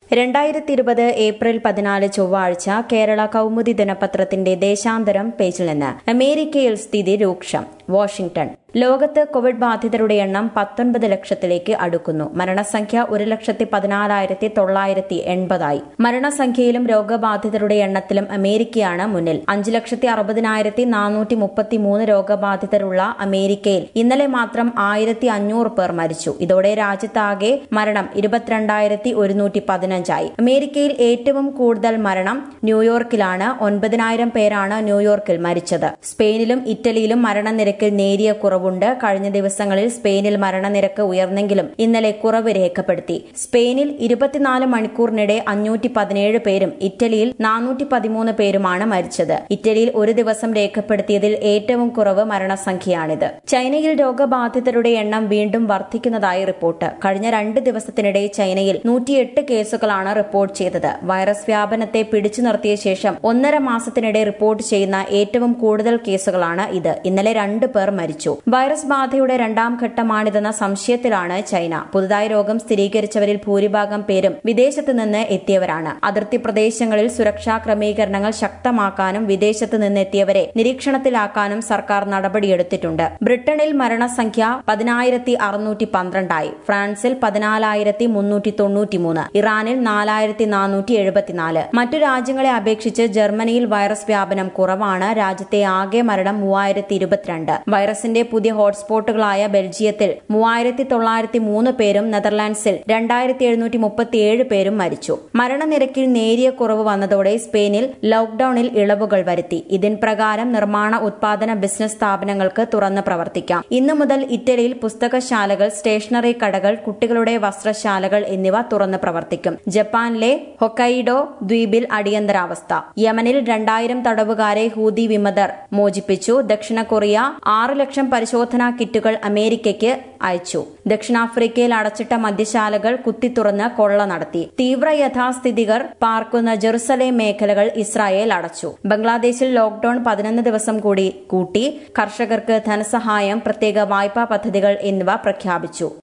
രണ്ടായിരത്തി ഇരുപത് ഏപ്രിൽ പതിനാല് ചൊവ്വാഴ്ച കേരള കൗമുദി ദിനപത്രത്തിന്റെ ദേശാന്തരം പേജിൽ നിന്ന് അമേരിക്കയിൽ സ്ഥിതി രൂക്ഷം വാഷിംഗ്ടൺ ലോകത്ത് കോവിഡ് ബാധിതരുടെ എണ്ണം പത്തൊൻപത് ലക്ഷത്തിലേക്ക് അടുക്കുന്നു മരണസംഖ്യ ഒരു ലക്ഷത്തി പതിനാലായിരത്തി തൊള്ളായിരത്തി എൺപതായി മരണസംഖ്യയിലും രോഗബാധിതരുടെ എണ്ണത്തിലും അമേരിക്കയാണ് മുന്നിൽ അഞ്ച് ലക്ഷത്തി അറുപതിനായിരത്തി നാനൂറ്റി മുപ്പത്തിമൂന്ന് രോഗബാധിതരുള്ള അമേരിക്കയിൽ ഇന്നലെ മാത്രം ആയിരത്തി അഞ്ഞൂറ് പേർ മരിച്ചു ഇതോടെ രാജ്യത്താകെ മരണം ഇരുപത്തിരണ്ടായിരത്തി ഒരുന്നൂറ്റി പതിനഞ്ചായി അമേരിക്കയിൽ ഏറ്റവും കൂടുതൽ മരണം ന്യൂയോർക്കിലാണ് ഒൻപതിനായിരം പേരാണ് ന്യൂയോർക്കിൽ മരിച്ചത് സ്പെയിനിലും ഇറ്റലിയിലും മരണനിരക്കിൽ നേരിയ കുറവുണ്ട് കഴിഞ്ഞ ദിവസങ്ങളിൽ സ്പെയിനിൽ മരണനിരക്ക് ഉയർന്നെങ്കിലും ഇന്നലെ കുറവ് രേഖപ്പെടുത്തി സ്പെയിനിൽ ഇരുപത്തിനാല് മണിക്കൂറിനിടെ അഞ്ഞൂറ്റി പതിനേഴ് പേരും ഇറ്റലിയിൽ നാനൂറ്റി പതിമൂന്ന് പേരുമാണ് മരിച്ചത് ഇറ്റലിയിൽ ഒരു ദിവസം രേഖപ്പെടുത്തിയതിൽ ഏറ്റവും കുറവ് മരണസംഖ്യയാണിത് ചൈനയിൽ രോഗബാധിതരുടെ എണ്ണം വീണ്ടും വർദ്ധിക്കുന്നതായി റിപ്പോർട്ട് കഴിഞ്ഞ രണ്ട് ദിവസത്തിനിടെ ചൈനയിൽ നൂറ്റിയെട്ട് കേസുകളാണ് റിപ്പോർട്ട് ചെയ്തത് വൈറസ് വ്യാപനത്തെ പിടിച്ചു നിർത്തിയ ശേഷം ഒന്നര മാസത്തിനിടെ റിപ്പോർട്ട് ചെയ്യുന്ന ഏറ്റവും കൂടുതൽ കേസുകളാണ് ഇത് ഇന്നലെ രണ്ട് പേർ മരിച്ചു വൈറസ് ബാധയുടെ രണ്ടാം ഘട്ടമാണിതെന്ന സംശയത്തിലാണ് ചൈന പുതുതായി രോഗം സ്ഥിരീകരിച്ചവരിൽ ഭൂരിഭാഗം പേരും വിദേശത്ത് നിന്ന് എത്തിയവരാണ് അതിർത്തി പ്രദേശങ്ങളിൽ സുരക്ഷാ ക്രമീകരണങ്ങൾ ശക്തമാക്കാനും വിദേശത്ത് നിന്നെത്തിയവരെ നിരീക്ഷണത്തിലാക്കാനും സർക്കാർ നടപടിയെടുത്തിട്ടുണ്ട് ബ്രിട്ടനിൽ മരണസംഖ്യ പതിനായിരത്തി അറുന്നൂറ്റി പന്ത്രണ്ടായി ഫ്രാൻസിൽ പതിനാലായിരത്തി മുന്നൂറ്റി തൊണ്ണൂറ്റിമൂന്ന് ഇറാനിൽ നാലായിരത്തി നാനൂറ്റി എഴുപത്തിനാല് മറ്റു രാജ്യങ്ങളെ അപേക്ഷിച്ച് ജർമ്മനിയിൽ വൈറസ് വ്യാപനം കുറവാണ് രാജ്യത്തെ ആകെ മരണം മൂവായിരത്തി ഇരുപത്തിരണ്ട് വൈറസിന്റെ പുതിയ ഹോട്ട്സ്പോട്ടുകളായ ബെൽജിയത്തിൽ മൂവായിരത്തി തൊള്ളായിരത്തി മൂന്ന് പേരും നെതർലാൻഡ്സിൽ രണ്ടായിരത്തി എഴുന്നൂറ്റി മുപ്പത്തിയേഴ് പേരും മരിച്ചു മരണനിരക്കിൽ നേരിയ കുറവ് വന്നതോടെ സ്പെയിനിൽ ലോക്ഡൌണിൽ ഇളവുകൾ വരുത്തി ഇതിൻ പ്രകാരം നിർമ്മാണ ഉത്പാദന ബിസിനസ് സ്ഥാപനങ്ങൾക്ക് തുറന്ന് പ്രവർത്തിക്കാം ഇന്നു മുതൽ ഇറ്റലിയിൽ പുസ്തകശാലകൾ സ്റ്റേഷനറി കടകൾ കുട്ടികളുടെ വസ്ത്രശാലകൾ എന്നിവ തുറന്ന് പ്രവർത്തിക്കും ജപ്പാനിലെ ഹൊക്കൈഡോ ദ്വീപിൽ അടിയന്തരാവസ്ഥ യമനിൽ രണ്ടായിരം തടവുകാരെ ഹൂതി വിമതർ മോചിപ്പിച്ചു ദക്ഷിണ കൊറിയ ആറ് ലക്ഷം പരിശോധനാ കിറ്റുകൾ അമേരിക്കയ്ക്ക് അയച്ചു ദക്ഷിണാഫ്രിക്കയിൽ അടച്ചിട്ട മദ്യശാലകൾ കുത്തിത്തുറന്ന് കൊള്ള നടത്തി തീവ്ര യഥാസ്ഥിതികർ പാർക്കുന്ന ജെറുസലേം മേഖലകൾ ഇസ്രായേൽ അടച്ചു ബംഗ്ലാദേശിൽ ലോക്ഡൌൺ പതിനൊന്ന് ദിവസം കൂടി കൂട്ടി കർഷകർക്ക് ധനസഹായം പ്രത്യേക വായ്പാ പദ്ധതികൾ എന്നിവ പ്രഖ്യാപിച്ചു